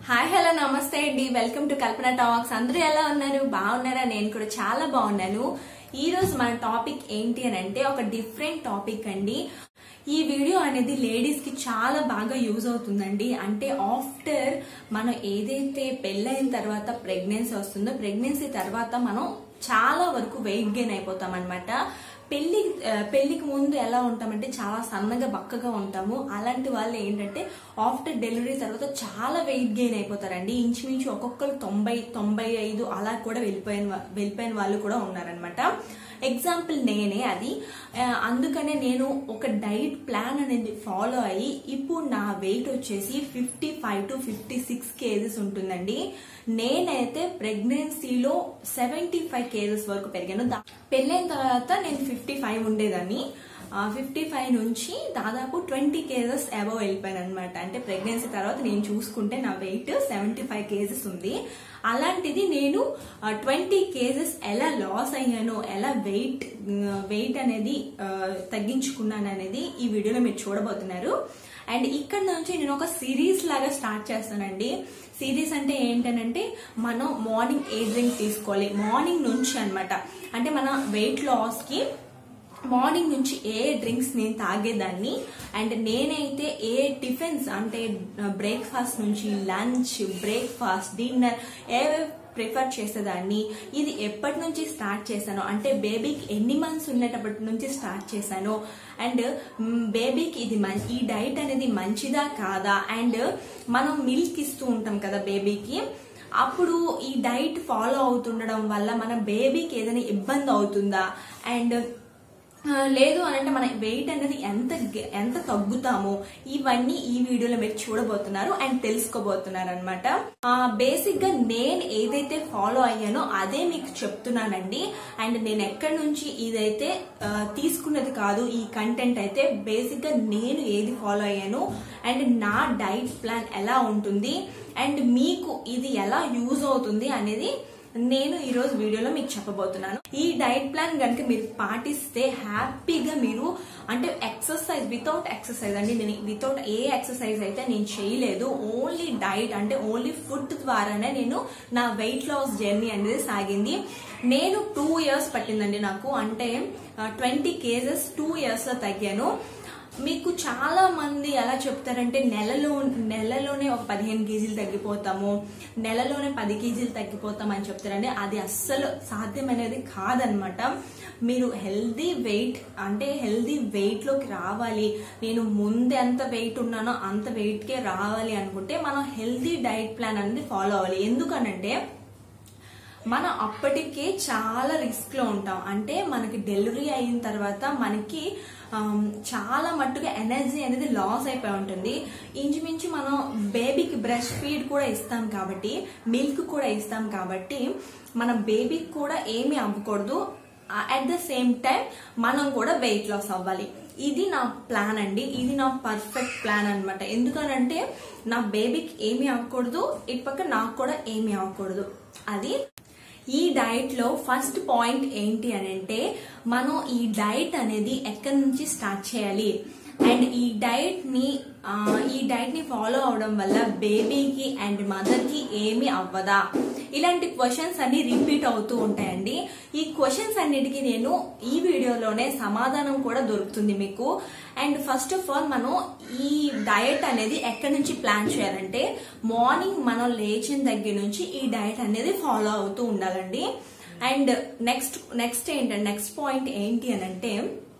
hi hello నమస్తే అండి welcome to Kalpana talks అందరూ ఎలా ఉన్నారు బాగున్నారా నేను కూడా చాలా బాగున్నాను ఈ రోజు మన టాపిక్ ఏంటి అని అంటే ఒక డిఫరెంట్ టాపిక్ అండి ఈ వీడియో అనేది లేడీస్ కి చాలా బాగా యూజ్ అవుతుందండి అంటే ఆఫ్టర్ మనం ఏదైతే పెళ్ళైన తర్వాత ప్రెగ్నెన్సీ వస్తుందో ప్రెగ్నెన్సీ తర్వాత మనం చాలా వరకు వెయిట్ గెయిన్ అయిపోతాం అనమాట పెళ్లి ఆ, పెళ్లికి ముందు ఎలా ఉంటామంటే చాలా సన్నగా బక్కగా ఉంటాము అలాంటి వాళ్ళు ఏంటంటే ఆఫ్టర్ డెలివరీ తర్వాత చాలా వెయిట్ గెయిన్ అయిపోతారండి ఇంచుమించు ఒక్కొక్కరు తొంభై తొంభై ఐదు అలా కూడా వెళ్ళిపోయిన వా- వెళ్ళిపోయిన వాళ్ళు కూడా ఉన్నారనమాట ఎగ్జాంపుల్ నేనే అది ఆ, అందుకనే నేను ఒక డైట్ ప్లాన్ అనేది ఫాలో అయ్యి ఇప్పుడు నా వెయిట్ వచ్చేసి fifty five to fifty six KGs ఉంటుందండి నేనైతే ప్రెగ్నెన్సీలో సెవెంటీ ఫైవ్ కేజెస్ వరకు పెరిగాను దా- పెళ్ళైన తర్వాత నేను ఫిఫ్టీ ఫైవ్ ఉండేదాన్ని ఫిఫ్టీ ఫైవ్ నుంచి దాదాపు ట్వంటీ కేజెస్ అబవ్ వెళ్ళిపోయాను అనమాట అంటే ప్రెగ్నెన్సీ తర్వాత నేను చూసుకుంటే నా వెయిట్ సెవెంటీ ఫైవ్ కేజెస్ ఉంది అలాంటిది నేను ట్వంటీ కేజెస్ ఎలా లాస్ అయ్యాను ఎలా వెయిట్ వెయిట్ అనేది ఆ, తగ్గించుకున్నాను అనేది ఈ వీడియోలో మీరు చూడబోతున్నారు అండ్ ఇక్కడ నుంచి నేను ఒక సిరీస్ లాగా స్టార్ట్ చేస్తానండి సిరీస్ అంటే ఏంటనంటే మనం మార్నింగ్ ఏ డ్రింక్ తీసుకోవాలి మార్నింగ్ నుంచి అన్నమాట అంటే మన వెయిట్ లాస్ కి మార్నింగ్ నుంచి ఏ డ్రింక్స్ నేను తాగేదాన్ని అండ్ నేనైతే ఏ టిఫిన్స్ అంటే బ్రేక్ఫాస్ట్ నుంచి లంచ్ బ్రేక్ఫాస్ట్ డిన్నర్ ఏవే ప్రిఫర్ చేసేదాన్ని ఇది ఎప్పటి నుంచి స్టార్ట్ చేశాను అంటే బేబీకి ఎన్ని మంత్స్ ఉండేటప్పటి నుంచి స్టార్ట్ చేశాను అండ్ బేబీకి ఇది మం- ఈ డైట్ అనేది మంచిదా కాదా అండ్ మనం మిల్క్ ఇస్తూ ఉంటాం కదా బేబీకి అప్పుడు ఈ డైట్ ఫాలో అవుతుండడం వల్ల మన బేబీకి ఏదైనా ఇబ్బంది అవుతుందా అండ్ ఆ, లేదు అని అంటే మన వెయిట్ అనేది ఎంత గె- ఎంత తగ్గుతామో ఇవన్నీ ఈ వీడియోలో మీరు చూడబోతున్నారు అండ్ తెలుసుకోబోతున్నారు అనమాట బేసిక్ గా నేను ఏదైతే ఫాలో అయ్యానో అదే మీకు చెప్తున్నానండి అండ్ నేను ఎక్కడి నుంచి ఇదైతే ఆ, తీసుకున్నది కాదు ఈ కంటెంట్ అయితే బేసిక్ గా నేను ఏది ఫాలో అయ్యాను అండ్ నా డైట్ ప్లాన్ ఎలా ఉంటుంది అండ్ మీకు ఇది ఎలా యూజ్ అవుతుంది అనేది నేను ఈ రోజు వీడియోలో మీకు చెప్పబోతున్నాను ఈ డైట్ ప్లాన్ కనుక మీరు పాటిస్తే హ్యాపీగా మీరు అంటే ఎక్సర్సైజ్ వితౌట్ ఎక్సర్సైజ్ అండి నేను వితౌట్ ఏ ఎక్సర్సైజ్ అయితే నేను చేయలేదు ఓన్లీ డైట్ అంటే ఓన్లీ ఫుడ్ ద్వారానే నేను నా వెయిట్ లాస్ జర్నీ అనేది సాగింది నేను టూ ఇయర్స్ పట్టిందండి నాకు అంటే ట్వంటీ కేజెస్ టూ ఇయర్స్ లో తగ్గాను మీకు చాలా మంది ఎలా చెప్తారంటే నెలలో నెలలోనే ఒక పదిహేను కేజీలు తగ్గిపోతాము నెలలోనే పది కేజీలు తగ్గిపోతాం అని చెప్తారండి అది అస్సలు సాధ్యమనేది కాదనమాట మీరు హెల్దీ వెయిట్ అంటే హెల్దీ వెయిట్ లోకి రావాలి నేను ముందు ఎంత వెయిట్ ఉన్నానో అంత వెయిట్ కే రావాలి అనుకుంటే మనం హెల్దీ డైట్ ప్లాన్ అనేది ఫాలో అవ్వాలి ఎందుకనంటే మనం అప్పటికే చాలా రిస్క్ లో ఉంటాం అంటే మనకి డెలివరీ అయిన తర్వాత మనకి ఆమ్, చాలా మట్టుగా ఎనర్జీ అనేది లాస్ అయిపోయి ఉంటుంది ఇంచుమించు మనం బేబీకి బ్రెస్ట్ ఫీడ్ కూడా ఇస్తాం కాబట్టి మిల్క్ కూడా ఇస్తాం కాబట్టి మన బేబీకి కూడా ఏమీ అవ్వకూడదు అట్ ద సేమ్ టైం మనం కూడా వెయిట్ లాస్ అవ్వాలి ఇది నా ప్లాన్ అండి ఇది నా పర్ఫెక్ట్ ప్లాన్ అన్నమాట ఎందుకనంటే నా బేబీకి ఏమీ అవ్వకూడదు ఇటు పక్క నాకు కూడా ఏమీ అవ్వకూడదు అది ఈ డైట్ లో ఫస్ట్ పాయింట్ ఏంటి అని అంటే మనం ఈ డైట్ అనేది ఎక్కడి నుంచి స్టార్ట్ చేయాలి అండ్ ఈ డైట్ ని ఆ, ఈ డైట్ ని ఫాలో అవడం వల్ల బేబీకి అండ్ మదర్ కి ఏమి అవ్వదా ఇలాంటి క్వశ్చన్స్ అన్ని రిపీట్ అవుతూ ఉంటాయండి ఈ క్వశ్చన్స్ అన్నిటికీ నేను ఈ వీడియోలోనే సమాధానం కూడా దొరుకుతుంది మీకు అండ్ ఫస్ట్ ఆఫ్ ఆల్ మనం ఈ డయట్ అనేది ఎక్కడి నుంచి ప్లాన్ చేయాలంటే మార్నింగ్ మనం లేచిన దగ్గర నుంచి ఈ డయట్ అనేది ఫాలో అవుతూ ఉండాలండి అండ్ నెక్స్ట్ నెక్స్ట్ ఏంటంటే నెక్స్ట్ పాయింట్ ఏంటి అని అంటే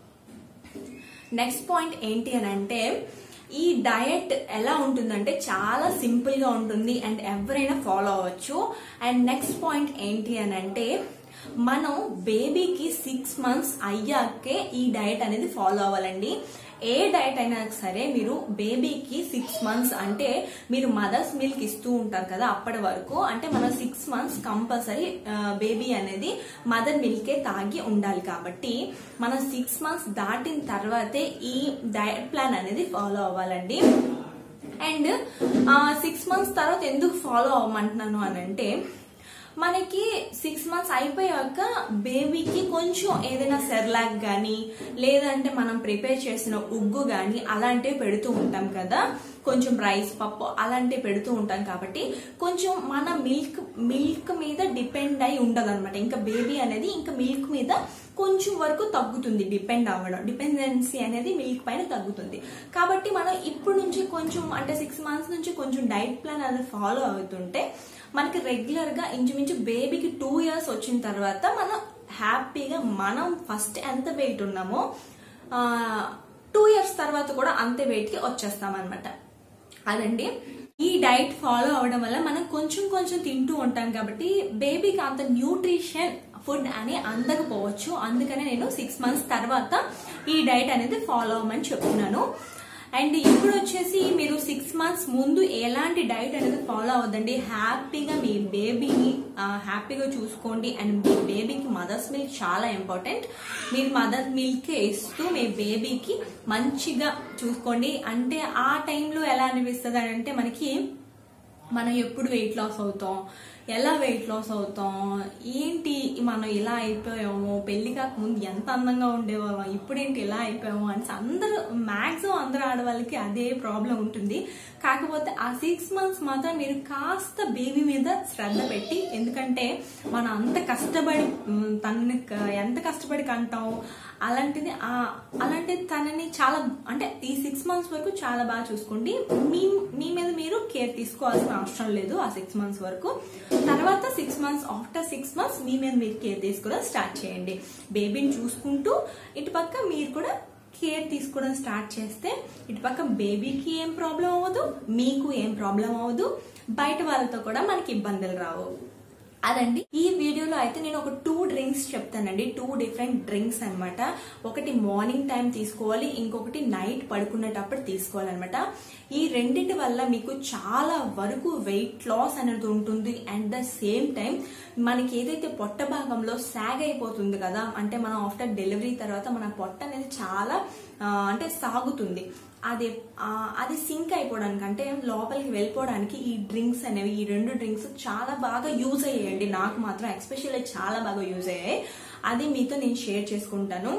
నెక్స్ట్ పాయింట్ ఏంటి అని అంటే ఈ డయట్ ఎలా ఉంటుందంటే చాలా సింపుల్ గా ఉంటుంది అండ్ ఎవరైనా ఫాలో అవ్వచ్చు అండ్ నెక్స్ట్ పాయింట్ ఏంటి అని అంటే మనం బేబీకి సిక్స్ మంత్స్ అయ్యాకే ఈ డయట్ అనేది ఫాలో అవ్వాలండి ఏ డైట్ అయినా సరే మీరు బేబీకి సిక్స్ మంత్స్ అంటే మీరు మదర్స్ మిల్క్ ఇస్తూ ఉంటారు కదా అప్పటి వరకు అంటే మనం సిక్స్ మంత్స్ కంపల్సరీ బేబీ అనేది మదర్ మిల్కే తాగి ఉండాలి కాబట్టి మనం సిక్స్ మంత్స్ దాటిన తర్వాతే ఈ డయట్ ప్లాన్ అనేది ఫాలో అవ్వాలండి అండ్ సిక్స్ మంత్స్ తర్వాత ఎందుకు ఫాలో అవ్వమంటున్నాను అని అంటే మనకి సిక్స్ మంత్స్ అయిపోయాక బేబీకి కొంచెం ఏదైనా సెర్లాక్ గానీ లేదంటే మనం ప్రిపేర్ చేసిన ఉగ్గు గానీ అలాంటివి పెడుతూ ఉంటాం కదా కొంచెం రైస్ పప్పు అలాంటివి పెడుతూ ఉంటాం కాబట్టి కొంచెం మన మిల్క్ మిల్క్ మీద డిపెండ్ అయి ఉండదు అనమాట ఇంకా బేబీ అనేది ఇంకా మిల్క్ మీద కొంచెం వరకు తగ్గుతుంది డిపెండ్ అవ్వడం డిపెండెన్సీ అనేది మిల్క్ పైన తగ్గుతుంది కాబట్టి మనం ఇప్పుడు నుంచి కొంచెం అంటే సిక్స్ మంత్స్ నుంచి కొంచెం డైట్ ప్లాన్ అనేది ఫాలో అవుతుంటే మనకి రెగ్యులర్ గా ఇంచుమించు బేబీకి టూ ఇయర్స్ వచ్చిన తర్వాత మనం హ్యాపీగా మనం ఫస్ట్ ఎంత వెయిట్ ఉన్నామో టూ ఇయర్స్ తర్వాత కూడా అంతే వెయిట్ కి వచ్చేస్తాం అనమాట అదండి ఈ డైట్ ఫాలో అవడం వల్ల మనం కొంచెం కొంచెం తింటూ ఉంటాం కాబట్టి బేబీకి అంత న్యూట్రిషన్ ఫుడ్ అని అందకపోవచ్చు అందుకనే నేను సిక్స్ మంత్స్ తర్వాత ఈ డైట్ అనేది ఫాలో అవ్వమని చెప్తున్నాను అండ్ ఇప్పుడు వచ్చేసి మీరు సిక్స్ మంత్స్ ముందు ఎలాంటి డైట్ అనేది ఫాలో అవ్వదండి హ్యాపీగా మీ బేబీని హ్యాపీగా చూసుకోండి అండ్ మీ బేబీకి మదర్స్ మిల్క్ చాలా ఇంపార్టెంట్ మీరు మదర్ మిల్క్ ఇస్తూ మీ బేబీకి మంచిగా చూసుకోండి అంటే ఆ టైంలో ఎలా అనిపిస్తుంది అంటే మనకి మనం ఎప్పుడు వెయిట్ లాస్ అవుతాం ఎలా వెయిట్ లాస్ అవుతాం ఏంటి మనం ఇలా అయిపోయాము పెళ్లి కాకముందు ఎంత అందంగా ఉండేవాళ్ళం ఇప్పుడేంటి ఇలా అయిపోయాము అని అందరూ మాక్సిమం అందరు ఆడవాళ్ళకి అదే ప్రాబ్లం ఉంటుంది కాకపోతే ఆ సిక్స్ మంత్స్ మాత్రం మీరు కాస్త బేబీ మీద శ్రద్ధ పెట్టి ఎందుకంటే మనం అంత కష్టపడి మ్, తనని క- ఎంత కష్టపడి కంటాం అలాంటిది ఆ- అలాంటిది తనని చాలా అంటే ఈ సిక్స్ మంత్స్ వరకు చాలా బాగా చూసుకోండి మీ మీ మీద మీరు కేర్ తీసుకోవాల్సిన అవసరం లేదు ఆ సిక్స్ మంత్స్ వరకు తర్వాత six months after six months మీ మీద మీరు కేర్ తీసుకోవడం స్టార్ట్ చేయండి బేబీని చూసుకుంటూ ఇటు పక్క మీరు కూడా కేర్ తీసుకోవడం స్టార్ట్ చేస్తే ఇటు పక్క బేబీకి ఏం ప్రాబ్లం అవ్వదు మీకు ఏం ప్రాబ్లం అవ్వదు బయట వాళ్ళతో కూడా మనకి ఇబ్బందులు రావు అదండి ఈ వీడియోలో అయితే నేను ఒక టూ డ్రింక్స్ చెప్తానండి టూ డిఫరెంట్ డ్రింక్స్ అన్నమాట ఒకటి మార్నింగ్ టైం తీసుకోవాలి ఇంకొకటి నైట్ పడుకునేటప్పుడు తీసుకోవాలన్నమాట ఈ రెండింటి వల్ల మీకు చాలా వరకు వెయిట్ లాస్ అనేది ఉంటుంది అండ్ ద సేమ్ టైం మనకి ఏదైతే పొట్ట భాగంలో సాగ్ అయిపోతుంది కదా అంటే మనం ఆఫ్టర్ డెలివరీ తర్వాత మన పొట్ట అనేది చాలా ఆ, అంటే సాగుతుంది అది ఆ, అది సింక్ అయిపోవడానికి అంటే లోపలికి వెళ్ళిపోవడానికి ఈ డ్రింక్స్ అనేవి ఈ రెండు డ్రింక్స్ చాలా బాగా యూజ్ అయ్యాయండి నాకు మాత్రం ఎస్పెషల్లీ చాలా బాగా యూజ్ అయ్యాయి అది మీతో నేను షేర్ చేసుకుంటాను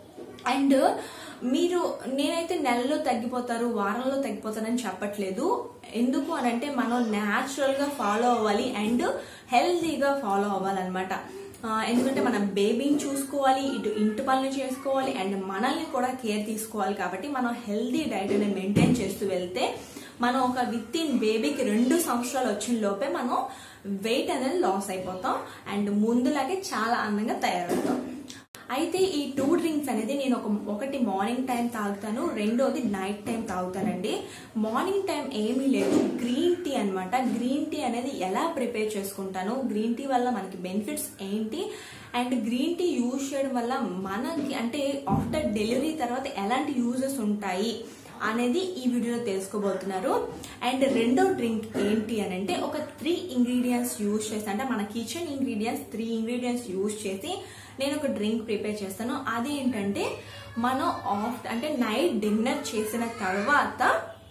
అండ్ మీరు నేనైతే నెలలో తగ్గిపోతారు వారంలో తగ్గిపోతారని చెప్పట్లేదు ఎందుకు అని అంటే మనం న్యాచురల్ గా ఫాలో అవ్వాలి అండ్ హెల్తీగా ఫాలో అవ్వాలన్నమాట ఆ, ఎందుకంటే మనం బేబీని చూసుకోవాలి ఇటు ఇంటి పనులు చేసుకోవాలి అండ్ మనల్ని కూడా కేర్ తీసుకోవాలి కాబట్టి మనం హెల్తీ డైట్ అనేది మెయింటైన్ చేస్తూ వెళ్తే మనం ఒక విత్ ఇన్ బేబీకి రెండు సంవత్సరాలు వచ్చిన లోపే మనం వెయిట్ అనేది లాస్ అయిపోతాం అండ్ ముందులాగే చాలా అందంగా తయారవుతాం అయితే ఈ టూ డ్రింక్స్ అనేది నేను ఒక ఒకటి మార్నింగ్ టైం తాగుతాను రెండోది నైట్ టైం తాగుతానండి మార్నింగ్ టైం ఏమీ లేదు గ్రీన్ టీ అన్నమాట గ్రీన్ టీ అనేది ఎలా ప్రిపేర్ చేసుకుంటాను గ్రీన్ టీ వల్ల మనకి బెనిఫిట్స్ ఏంటి అండ్ గ్రీన్ టీ యూజ్ చేయడం వల్ల మనకి అంటే ఆఫ్టర్ డెలివరీ తర్వాత ఎలాంటి యూజెస్ ఉంటాయి అనేది ఈ వీడియోలో తెలుసుకోబోతున్నారు అండ్ రెండో డ్రింక్ ఏంటి అని అంటే ఒక త్రీ ఇంగ్రీడియంట్స్ యూజ్ చేసి అంటే మన kitchen ingredients three ingredients use చేసి నేను ఒక డ్రింక్ ప్రిపేర్ చేస్తాను అది ఏంటంటే మనం ఆఫ్ అంటే నైట్ డిన్నర్ చేసిన తర్వాత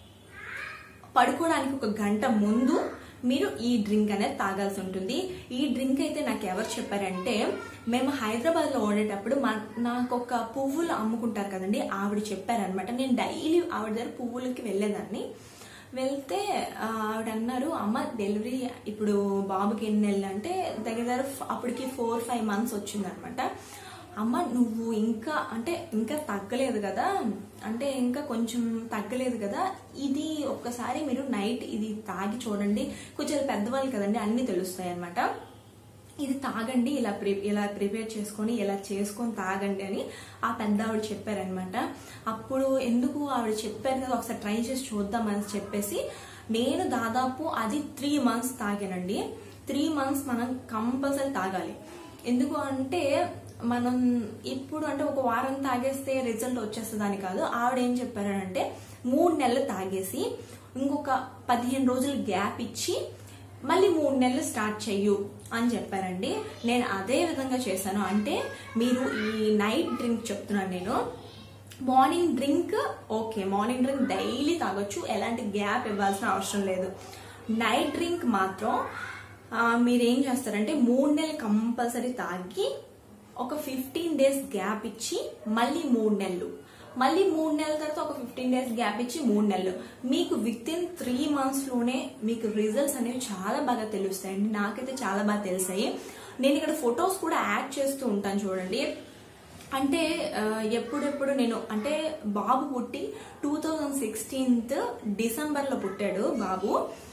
పడుకోవడానికి ఒక గంట ముందు మీరు ఈ డ్రింక్ అనేది తాగాల్సి ఉంటుంది ఈ డ్రింక్ అయితే నాకు ఎవరు చెప్పారంటే మేము హైదరాబాద్ లో ఉండేటప్పుడు మా నాకు ఒక పువ్వులు అమ్ముకుంటారు కదండి ఆవిడ చెప్పారనమాట నేను డైలీ ఆవిడ దగ్గర పువ్వులకి వెళ్ళేదాన్ని వెళ్తే ఆ, ఆవిడ అన్నారు అమ్మ డెలివరీ ఇప్పుడు బాబుకి ఎన్ని నెలలు అంటే దగ్గర దగ్గర ఫ- అప్పటికి ఫోర్ ఫైవ్ మంత్స్ వచ్చిందనమాట అమ్మ నువ్వు ఇంకా అంటే ఇంకా తగ్గలేదు కదా అంటే ఇంకా కొంచెం తగ్గలేదు కదా ఇది ఒక్కసారి మీరు నైట్ ఇది తాగి చూడండి కొంచెం పెద్దవాళ్ళు కదండి అన్ని తెలుస్తాయి అనమాట ఇది తాగండి ఇలా ప్రి ఇలా ప్రిపేర్ చేసుకొని ఇలా చేసుకొని తాగండి అని ఆ పెద్ద ఆవిడ చెప్పారనమాట అప్పుడు ఎందుకు ఆవిడ చెప్పారు కదా ఒకసారి ట్రై చేసి చూద్దామని చెప్పేసి నేను దాదాపు అది త్రీ మంత్స్ తాగానండి త్రీ మంత్స్ మనం కంపల్సరీ తాగాలి ఎందుకు అంటే మనం ఇప్పుడు అంటే ఒక వారం తాగేస్తే రిజల్ట్ వచ్చేస్తుందని కాదు ఆవిడ ఏం చెప్పారంటే మూడు నెలలు తాగేసి ఇంకొక పదిహేను రోజులు గ్యాప్ ఇచ్చి మళ్ళీ మూడు నెలలు స్టార్ట్ చెయ్యు అని చెప్పారండి నేను అదే విధంగా చేశాను అంటే మీరు ఈ నైట్ డ్రింక్ చెప్తున్నాను నేను morning drink okay morning drink daily తాగొచ్చు ఎలాంటి గ్యాప్ ఇవ్వాల్సిన అవసరం లేదు నైట్ డ్రింక్ మాత్రం ఆ, మీరు ఏం చేస్తారంటే మూడు నెలలు కంపల్సరీ తాగి ఒక ఫిఫ్టీన్ డేస్ గ్యాప్ ఇచ్చి మళ్ళీ మూడు నెలలు మళ్ళీ మూడు నెలల తర్వాత ఒక ఫిఫ్టీన్ డేస్ గ్యాప్ ఇచ్చి మూడు నెలలు మీకు విత్ ఇన్ త్రీ మంత్స్ లోనే మీకు రిజల్ట్స్ అనేవి చాలా బాగా తెలుస్తాయండి నాకైతే చాలా బాగా తెలిసాయి నేను ఇక్కడ ఫొటోస్ కూడా యాడ్ చేస్తూ ఉంటాను చూడండి అంటే ఆ, ఎప్పుడెప్పుడు నేను అంటే బాబు పుట్టి టూ థౌజండ్ సిక్స్టీన్త్ డిసెంబర్ లో పుట్టాడు బాబు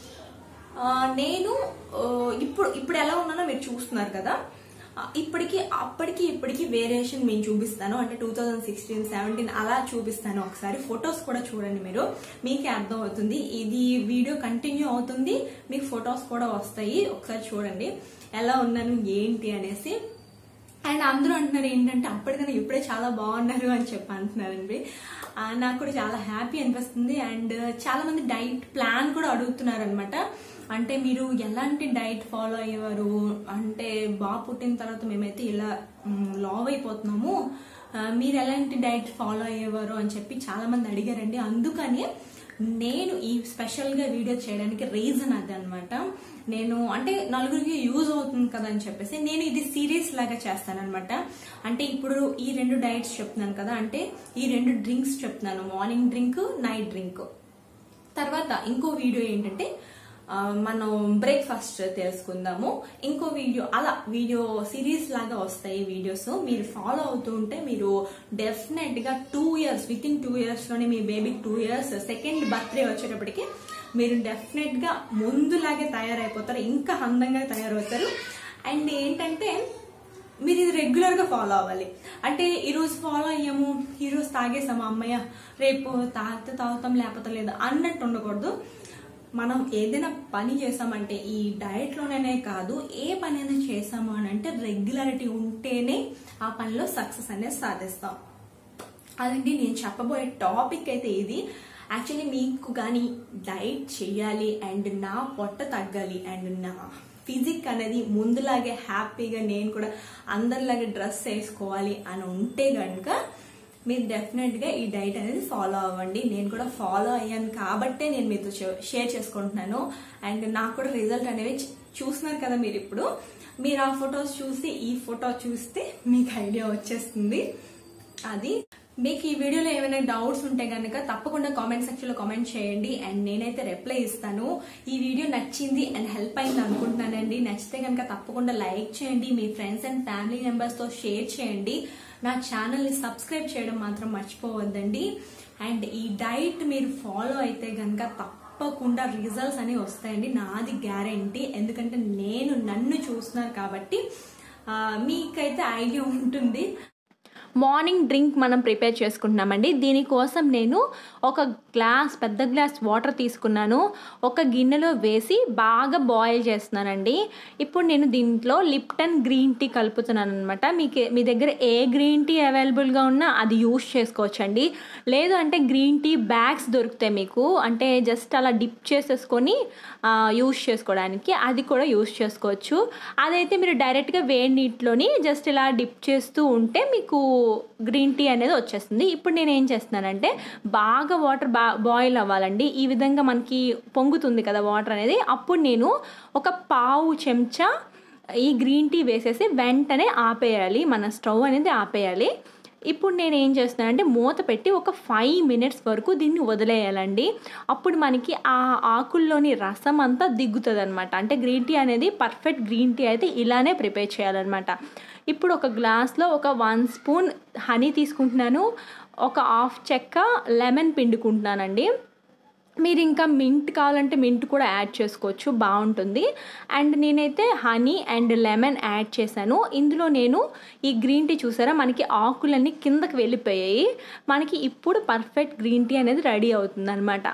ఆ, నేను ఆ, ఇప్పుడు ఇప్పుడు ఎలా ఉన్నానో మీరు చూస్తున్నారు కదా ఆ, ఇప్పటికి అప్పటికి ఇప్పటికి వేరియేషన్ నేను చూపిస్తాను అంటే టూ థౌజండ్ సిక్స్టీన్ సెవెంటీన్ అలా చూపిస్తాను ఒకసారి ఫొటోస్ కూడా చూడండి మీరు మీకే అర్థం అవుతుంది ఇది వీడియో కంటిన్యూ అవుతుంది మీకు ఫొటోస్ కూడా వస్తాయి ఒకసారి చూడండి ఎలా ఉన్నాను ఏంటి అనేసి అండ్ అందరూ అంటున్నారు ఏంటంటే అప్పటికన్నా ఇప్పుడే చాలా బాగున్నారు అని చెప్పి అంటున్నారండి ఆ, నాకు కూడా చాలా హ్యాపీ అనిపిస్తుంది అండ్ చాలా మంది డైట్ ప్లాన్ కూడా అడుగుతున్నారు అనమాట అంటే మీరు ఎలాంటి డైట్ ఫాలో అయ్యేవారు అంటే బాగా పుట్టిన తర్వాత మేమైతే ఇలా లావ్ అయిపోతున్నాము ఆ, మీరు ఎలాంటి డైట్ ఫాలో అయ్యేవారు అని చెప్పి చాలా మంది అడిగారండి అందుకని నేను ఈ స్పెషల్ గా వీడియో చేయడానికి రీజన్ అది అనమాట నేను అంటే నలుగురికి యూజ్ అవుతుంది కదా అని చెప్పేసి నేను ఇది సీరియస్ లాగా చేస్తానన్నమాట అంటే ఇప్పుడు ఈ రెండు డైట్స్ చెప్తున్నాను కదా అంటే ఈ రెండు డ్రింక్స్ చెప్తున్నాను మార్నింగ్ డ్రింక్ నైట్ డ్రింక్ తర్వాత ఇంకో వీడియో ఏంటంటే ఆ, మనం బ్రేక్ఫాస్ట్ తెలుసుకుందాము ఇంకో వీడియో అలా వీడియో సిరీస్ లాగా వస్తాయి వీడియోస్ మీరు ఫాలో అవుతూ ఉంటే మీరు డెఫినెట్ గా two years within two years లోనే మీ బేబీకి టూ ఇయర్స్ సెకండ్ బర్త్డే వచ్చేటప్పటికి మీరు డెఫినెట్ గా ముందులాగే తయారైపోతారు ఇంకా అందంగా తయారవుతారు అండ్ ఏంటంటే మీరు ఇది రెగ్యులర్ గా ఫాలో అవ్వాలి అంటే ఈ రోజు ఫాలో అయ్యాము ఈ రోజు తాగేసాము అమ్మయ్య రేపు తాగితే తాగుతాం లేకపోతే లేదు అన్నట్టు ఉండకూడదు మనం ఏదైనా పని చేసామంటే ఈ డయట్ లోనే కాదు ఏ పని అయినా చేసాము అని అంటే రెగ్యులారిటీ ఉంటేనే ఆ పనిలో సక్సెస్ అనేది సాధిస్తాం అదండి నేను చెప్పబోయే టాపిక్ అయితే ఇది యాక్చువల్లీ మీకు కానీ డైట్ చేయాలి అండ్ నా పొట్ట తగ్గాలి అండ్ నా ఫిజిక్ అనేది ముందులాగే హ్యాపీగా నేను కూడా అందరిలాగే డ్రెస్ వేసుకోవాలి అని ఉంటే కనుక మీరు డెఫినెట్ గా ఈ డైట్ అనేది ఫాలో అవ్వండి నేను కూడా ఫాలో అయ్యాను కాబట్టే నేను మీతో షేర్ చేసుకుంటున్నాను అండ్ నాకు కూడా రిజల్ట్ అనేవి చ- చూస్తున్నారు కదా మీరు ఇప్పుడు మీరు ఆ ఫొటోస్ చూసి ఈ ఫోటో చూస్తే మీకు ఐడియా వచ్చేస్తుంది అది మీకు ఈ వీడియోలో ఏమైనా డౌట్స్ ఉంటే కనుక తప్పకుండా కామెంట్ సెక్షన్ లో కామెంట్ చేయండి అండ్ నేనైతే రిప్లై ఇస్తాను ఈ వీడియో నచ్చింది అండ్ హెల్ప్ అయింది అనుకుంటున్నానండి నచ్చితే కనుక తప్పకుండా లైక్ చేయండి మీ ఫ్రెండ్స్ అండ్ ఫ్యామిలీ మెంబర్స్ తో షేర్ చేయండి నా ఛానల్ ని సబ్స్క్రైబ్ చేయడం మాత్రం మర్చిపోవద్దండి అండ్ ఈ డైట్ మీరు ఫాలో అయితే కనుక తప్పకుండా రిజల్ట్స్ అనేవి వస్తాయండి నాది గ్యారంటీ ఎందుకంటే నేను నన్ను చూస్తున్నారు కాబట్టి ఆ, మీకైతే ఐడియా ఉంటుంది మార్నింగ్ డ్రింక్ మనం ప్రిపేర్ చేసుకుంటున్నామండి దీనికోసం నేను ఒక గ్లాస్ పెద్ద గ్లాస్ వాటర్ తీసుకున్నాను ఒక గిన్నెలో వేసి బాగా బాయిల్ చేస్తున్నానండి ఇప్పుడు నేను దీంట్లో లిప్టన్ గ్రీన్ టీ కలుపుతున్నాను అనమాట మీకు మీ దగ్గర ఏ గ్రీన్ టీ అవైలబుల్గా ఉన్నా అది యూస్ చేసుకోవచ్చండి లేదు అంటే గ్రీన్ టీ బ్యాగ్స్ దొరుకుతాయి మీకు అంటే జస్ట్ అలా డిప్ చేసేసుకొని యూస్ చేసుకోవడానికి అది కూడా యూస్ చేసుకోవచ్చు అదైతే మీరు డైరెక్ట్గా వేడి నీటిలోని జస్ట్ ఇలా డిప్ చేస్తూ ఉంటే మీకు గ్రీన్ టీ అనేది వచ్చేస్తుంది ఇప్పుడు నేను ఏం చేస్తున్నానంటే బాగా వాటర్ బా బాయిల్ అవ్వాలండి ఈ విధంగా మనకి పొంగుతుంది కదా వాటర్ అనేది అప్పుడు నేను ఒక పావు చెంచా ఈ గ్రీన్ టీ వేసేసి వెంటనే ఆపేయాలి మన స్టవ్ అనేది ఆపేయాలి ఇప్పుడు నేను ఏం చేస్తున్నానంటే మూత పెట్టి ఒక ఫైవ్ మినిట్స్ వరకు దీన్ని వదిలేయాలండి అప్పుడు మనకి ఆ ఆకుల్లోని రసం అంతా దిగుతుంది అనమాట అంటే గ్రీన్ టీ అనేది పర్ఫెక్ట్ గ్రీన్ టీ అయితే ఇలానే ప్రిపేర్ చేయాలన్నమాట ఇప్పుడు ఒక గ్లాస్లో ఒక వన్ స్పూన్ హనీ తీసుకుంటున్నాను ఒక హాఫ్ చెక్క లెమన్ పిండుకుంటున్నానండి మీరు ఇంకా మింట్ కావాలంటే మింట్ కూడా యాడ్ చేసుకోవచ్చు బాగుంటుంది అండ్ నేనైతే హనీ అండ్ లెమన్ యాడ్ చేశాను ఇందులో నేను ఈ గ్రీన్ టీ చూసారా మనకి ఆకులన్నీ కిందకి వెళ్ళిపోయాయి మనకి ఇప్పుడు పర్ఫెక్ట్ గ్రీన్ టీ అనేది రెడీ అవుతుంది అనమాట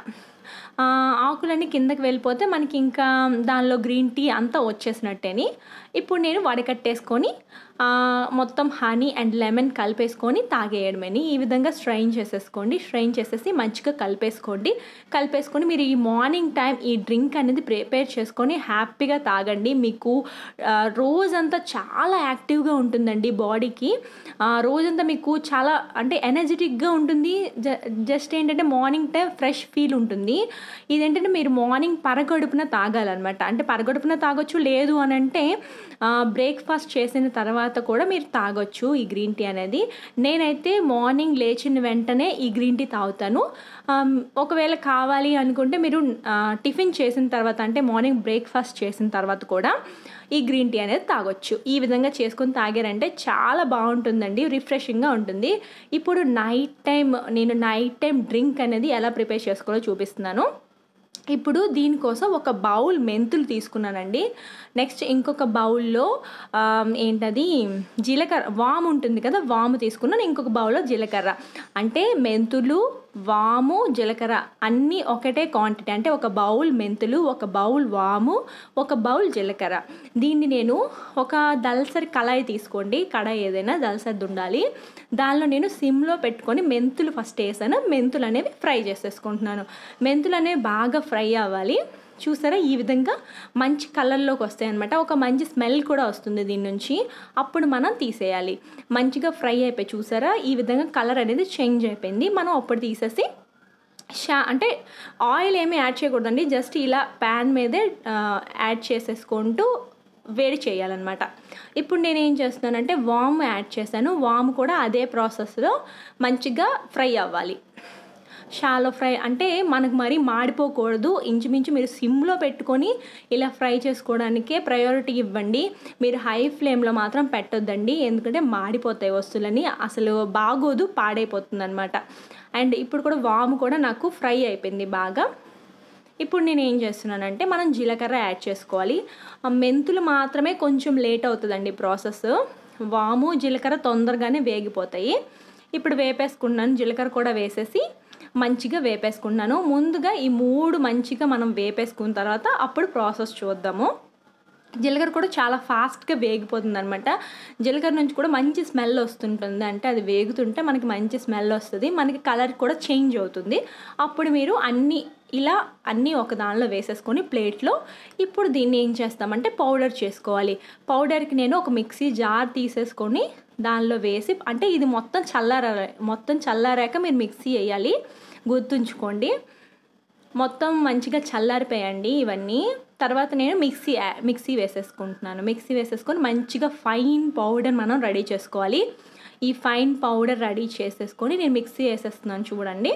ఆకులన్నీ కిందకి వెళ్ళిపోతే మనకి ఇంకా దానిలో గ్రీన్ టీ అంతా వచ్చేసినట్టేని ఇప్పుడు నేను వడకట్టేసుకొని ఆ, మొత్తం హనీ అండ్ లెమన్ కలిపేసుకొని తాగేయడమని ఈ విధంగా స్ట్రైన్ చేసేసుకోండి స్ట్రైన్ చేసేసి మంచిగా కలిపేసుకోండి కలిపేసుకొని మీరు ఈ మార్నింగ్ టైం ఈ డ్రింక్ అనేది ప్రిపేర్ చేసుకొని హ్యాపీగా తాగండి మీకు ఆ, రోజంతా చాలా యాక్టివ్గా ఉంటుందండి బాడీకి ఆ, రోజంతా మీకు చాలా అంటే ఎనర్జెటిక్గా ఉంటుంది జ- జస్ట్ ఏంటంటే మార్నింగ్ టైం ఫ్రెష్ ఫీల్ ఉంటుంది ఇదేంటంటే మీరు మార్నింగ్ పరగడుపున తాగాలన్నమాట అంటే పరగడుపున తాగొచ్చు లేదు అని అంటే బ్రేక్ఫాస్ట్ చేసిన తర్వాత కూడా మీరు తాగొచ్చు ఈ గ్రీన్ టీ అనేది నేనైతే మార్నింగ్ లేచిన వెంటనే ఈ గ్రీన్ టీ తాగుతాను ఆమ్, ఒకవేళ కావాలి అనుకుంటే మీరు ఆ, టిఫిన్ చేసిన తర్వాత అంటే మార్నింగ్ బ్రేక్ఫాస్ట్ చేసిన తర్వాత కూడా ఈ గ్రీన్ టీ అనేది తాగొచ్చు ఈ విధంగా చేసుకొని తాగారంటే చాలా బాగుంటుందండి రిఫ్రెషింగ్గా ఉంటుంది ఇప్పుడు నైట్ టైం నేను నైట్ టైం డ్రింక్ అనేది ఎలా ప్రిపేర్ చేసుకోవాలో చూపిస్తున్నాను ఇప్పుడు దీనికోసం ఒక బౌల్ మెంతులు తీసుకున్నానండి నెక్స్ట్ ఇంకొక బౌల్లో ఆమ్, ఏంటది జీలకర్ర వాము ఉంటుంది కదా వాము తీసుకున్నాను ఇంకొక బౌల్లో జీలకర్ర అంటే మెంతులు వాము జీలకర్ర అన్నీ ఒకటే క్వాంటిటీ అంటే ఒక బౌల్ మెంతులు ఒక బౌల్ వాము ఒక బౌల్ జీలకర్ర దీన్ని నేను ఒక దల్సరి కళాయి తీసుకోండి కడాయి ఏదైనా దల్సరిది ఉండాలి దానిలో నేను సిమ్లో పెట్టుకొని మెంతులు ఫస్ట్ వేసాను మెంతులు అనేవి ఫ్రై చేసేసుకుంటున్నాను మెంతులు అనేవి బాగా ఫ్రై అవ్వాలి చూసారా ఈ విధంగా మంచి కలర్లోకి వస్తాయి అనమాట ఒక మంచి స్మెల్ కూడా వస్తుంది దీని నుంచి అప్పుడు మనం తీసేయాలి మంచిగా ఫ్రై అయిపోయి చూసారా ఈ విధంగా కలర్ అనేది చేంజ్ అయిపోయింది మనం అప్పుడు తీసేసి షా అంటే ఆయిల్ ఏమీ యాడ్ చేయకూడదండి జస్ట్ ఇలా ప్యాన్ మీదే ఆ, యాడ్ చేసేసుకుంటూ వేడి చేయాలన్నమాట ఇప్పుడు నేను ఏం చేస్తున్నానంటే వామ్ యాడ్ చేశాను వామ్ కూడా అదే ప్రాసెస్లో మంచిగా ఫ్రై అవ్వాలి షాలో ఫ్రై అంటే మనకు మరీ మాడిపోకూడదు ఇంచుమించు మీరు సిమ్లో పెట్టుకొని ఇలా ఫ్రై చేసుకోవడానికే ప్రయారిటీ ఇవ్వండి మీరు హై ఫ్లేమ్లో మాత్రం పెట్టొద్దండి ఎందుకంటే మాడిపోతాయి వస్తువులని అసలు బాగోదు పాడైపోతుంది అనమాట అండ్ ఇప్పుడు కూడా వాము కూడా నాకు ఫ్రై అయిపోయింది బాగా ఇప్పుడు నేను ఏం చేస్తున్నానంటే మనం జీలకర్ర యాడ్ చేసుకోవాలి ఆ మెంతులు మాత్రమే కొంచెం లేట్ అవుతుందండి ప్రాసెస్ వాము జీలకర్ర తొందరగానే వేగిపోతాయి ఇప్పుడు వేపేసుకున్నాను జీలకర్ర కూడా వేసేసి మంచిగా వేపేసుకున్నాను ముందుగా ఈ మూడు మంచిగా మనం వేపేసుకున్న తర్వాత అప్పుడు ప్రాసెస్ చూద్దాము జీలకర్ర కూడా చాలా ఫాస్ట్గా వేగిపోతుంది అనమాట జీలకర్ర నుంచి కూడా మంచి స్మెల్ వస్తుంటుంది అంటే అది వేగుతుంటే మనకి మంచి స్మెల్ వస్తుంది మనకి కలర్ కూడా చేంజ్ అవుతుంది అప్పుడు మీరు అన్ని ఇలా అన్నీ ఒక దానిలో వేసేసుకొని ప్లేట్లో ఇప్పుడు దీన్ని ఏం చేస్తామంటే పౌడర్ చేసుకోవాలి పౌడర్కి నేను ఒక మిక్సీ జార్ తీసేసుకొని దానిలో వేసి అంటే ఇది మొత్తం చల్లార మొత్తం చల్లారాక మీరు మిక్సీ వేయాలి గుర్తుంచుకోండి మొత్తం మంచిగా చల్లారిపోయండి ఇవన్నీ తర్వాత నేను మిక్సీ యా- మిక్సీ వేసేసుకుంటున్నాను మిక్సీ వేసేసుకొని మంచిగా ఫైన్ పౌడర్ మనం రెడీ చేసుకోవాలి ఈ ఫైన్ పౌడర్ రెడీ చేసేసుకొని నేను మిక్సీ వేసేస్తున్నాను చూడండి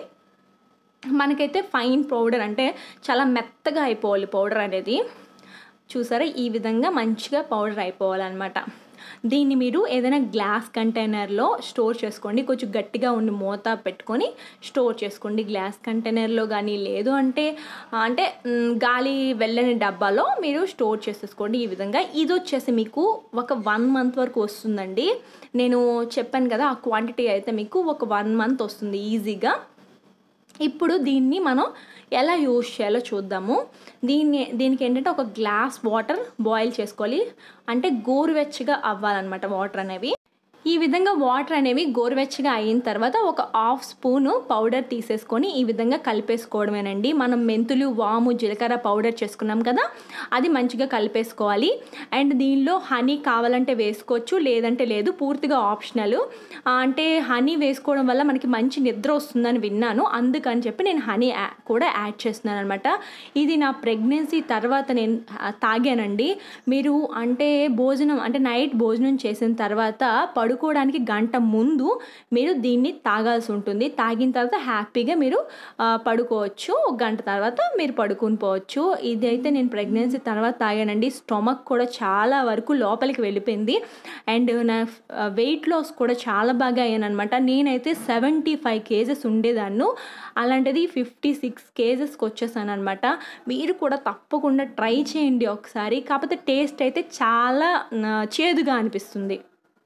మనకైతే ఫైన్ పౌడర్ అంటే చాలా మెత్తగా అయిపోవాలి పౌడర్ అనేది చూసారా ఈ విధంగా మంచిగా పౌడర్ అయిపోవాలన్నమాట దీన్ని మీరు ఏదైనా గ్లాస్ కంటైనర్లో స్టోర్ చేసుకోండి కొంచెం గట్టిగా ఉండి మూత పెట్టుకొని స్టోర్ చేసుకోండి గ్లాస్ కంటైనర్లో కానీ లేదు అంటే అంటే మ్, గాలి వెళ్ళని డబ్బాలో మీరు స్టోర్ చేసేసుకోండి ఈ విధంగా ఇది వచ్చేసి మీకు ఒక వన్ మంత్ వరకు వస్తుందండి నేను చెప్పాను కదా ఆ క్వాంటిటీ అయితే మీకు ఒక వన్ మంత్ వస్తుంది ఈజీగా ఇప్పుడు దీన్ని మనం ఎలా యూజ్ చేయాలో చూద్దాము దీన్ని దీనికి ఏంటంటే ఒక గ్లాస్ వాటర్ బాయిల్ చేసుకోవాలి అంటే గోరువెచ్చగా అవ్వాలన్నమాట వాటర్ అనేవి ఈ విధంగా వాటర్ అనేవి గోరువెచ్చగా అయిన తర్వాత ఒక హాఫ్ స్పూను పౌడర్ తీసేసుకొని ఈ విధంగా కలిపేసుకోవడమేనండి మనం మెంతులు వాము జీలకర్ర పౌడర్ చేసుకున్నాం కదా అది మంచిగా కలిపేసుకోవాలి అండ్ దీనిలో హనీ కావాలంటే వేసుకోవచ్చు లేదంటే లేదు పూర్తిగా ఆప్షనల్ అంటే హనీ వేసుకోవడం వల్ల మనకి మంచి నిద్ర వస్తుందని విన్నాను అందుకని చెప్పి నేను హనీ యా- కూడా యాడ్ చేస్తున్నాను అనమాట ఇది నా ప్రెగ్నెన్సీ తర్వాత నేను ఆ, తాగానండి మీరు అంటే భోజనం అంటే నైట్ భోజనం చేసిన తర్వాత పడుకోవడానికి గంట ముందు మీరు దీన్ని తాగాల్సి ఉంటుంది తాగిన తర్వాత హ్యాపీగా మీరు ఆ, పడుకోవచ్చు ఒక గంట తర్వాత మీరు పడుకుని పోవచ్చు ఇదైతే నేను ప్రెగ్నెన్సీ తర్వాత తాగానండి స్టొమక్ కూడా చాలా వరకు లోపలికి వెళ్ళిపోయింది అండ్ నా వెయిట్ లాస్ కూడా చాలా బాగా అయ్యాను అనమాట నేనైతే సెవెంటీ ఫైవ్ కేజెస్ ఉండేదాన్ని అలాంటిది ఫిఫ్టీ సిక్స్ కేజెస్కి వచ్చేసాను అనమాట మీరు కూడా తప్పకుండా ట్రై చేయండి ఒకసారి కాకపోతే టేస్ట్ అయితే చాలా ఆ, చేదుగా అనిపిస్తుంది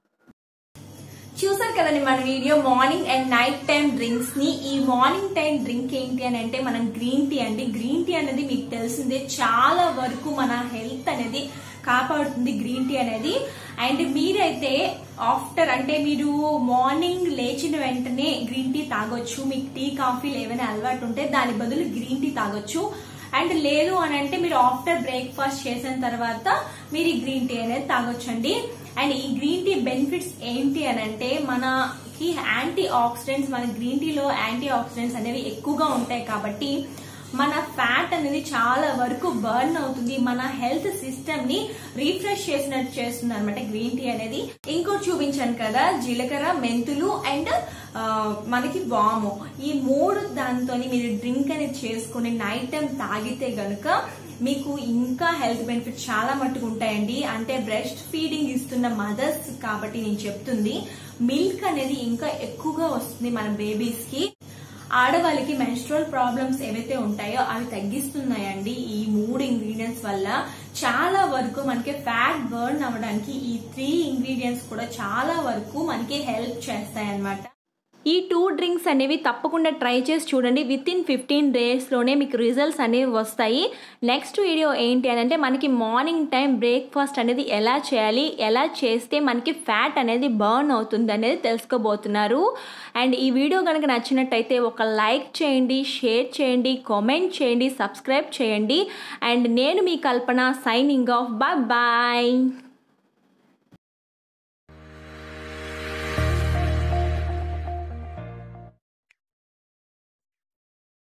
చూసారు కదండి మన video morning and night time drinks ని ఈ మార్నింగ్ టైం డ్రింక్ ఏంటి అని అంటే మనం గ్రీన్ టీ అండి గ్రీన్ టీ అనేది మీకు తెలిసిందే చాలా వరకు మన హెల్త్ అనేది కాపాడుతుంది గ్రీన్ టీ అనేది అండ్ మీరైతే ఆఫ్టర్ అంటే మీరు మార్నింగ్ లేచిన వెంటనే గ్రీన్ టీ తాగొచ్చు మీకు టీ కాఫీలు ఏమైనా అలవాటు ఉంటే దాని బదులు గ్రీన్ టీ తాగొచ్చు అండ్ లేదు అని అంటే మీరు ఆఫ్టర్ బ్రేక్ఫాస్ట్ చేసిన తర్వాత మీరు ఈ గ్రీన్ టీ అనేది తాగొచ్చండి అండ్ ఈ గ్రీన్ టీ బెనిఫిట్స్ ఏంటి అని అంటే మనకి యాంటీ ఆక్సిడెంట్స్ మన గ్రీన్ టీలో యాంటీ ఆక్సిడెంట్స్ అనేవి ఎక్కువగా ఉంటాయి కాబట్టి మన ఫ్యాట్ అనేది చాలా వరకు బర్న్ అవుతుంది మన హెల్త్ సిస్టమ్ ని రీఫ్రెష్ చేసినట్టు చేస్తుంది అనమాట గ్రీన్ టీ అనేది ఇంకోటి చూపించాను కదా జీలకర్ర మెంతులు అండ్ మనకి వాము ఈ మూడు దాంతో మీరు డ్రింక్ అనేది చేసుకుని నైట్ టైం తాగితే గనుక మీకు ఇంకా హెల్త్ బెనిఫిట్ చాలా మట్టుకు ఉంటాయండి అంటే బ్రెస్ట్ ఫీడింగ్ ఇస్తున్న మదర్స్ కాబట్టి నేను చెప్తుంది మిల్క్ అనేది ఇంకా ఎక్కువగా వస్తుంది మన బేబీస్ కి ఆడవాళ్ళకి మెన్స్ట్రల్ ప్రాబ్లమ్స్ ఏవైతే ఉంటాయో అవి తగ్గిస్తున్నాయండి ఈ మూడు ఇంగ్రీడియంట్స్ వల్ల చాలా వరకు మనకి ఫ్యాట్ బర్న్ అవ్వడానికి ఈ త్రీ ఇంగ్రీడియంట్స్ కూడా చాలా వరకు మనకి హెల్ప్ చేస్తాయి అన్నమాట ఈ టూ డ్రింక్స్ అనేవి తప్పకుండా ట్రై చేసి చూడండి విత్ ఇన్ ఫిఫ్టీన్ డేస్లోనే మీకు రిజల్ట్స్ అనేవి వస్తాయి నెక్స్ట్ వీడియో ఏంటి అని అంటే మనకి మార్నింగ్ టైం బ్రేక్ఫాస్ట్ అనేది ఎలా చేయాలి ఎలా చేస్తే మనకి ఫ్యాట్ అనేది బర్న్ అవుతుంది అనేది తెలుసుకోబోతున్నారు అండ్ ఈ వీడియో కనుక నచ్చినట్టయితే ఒక లైక్ చేయండి షేర్ చేయండి కామెంట్ చేయండి సబ్స్క్రైబ్ చేయండి అండ్ నేను మీ Kalpana signing off bye bye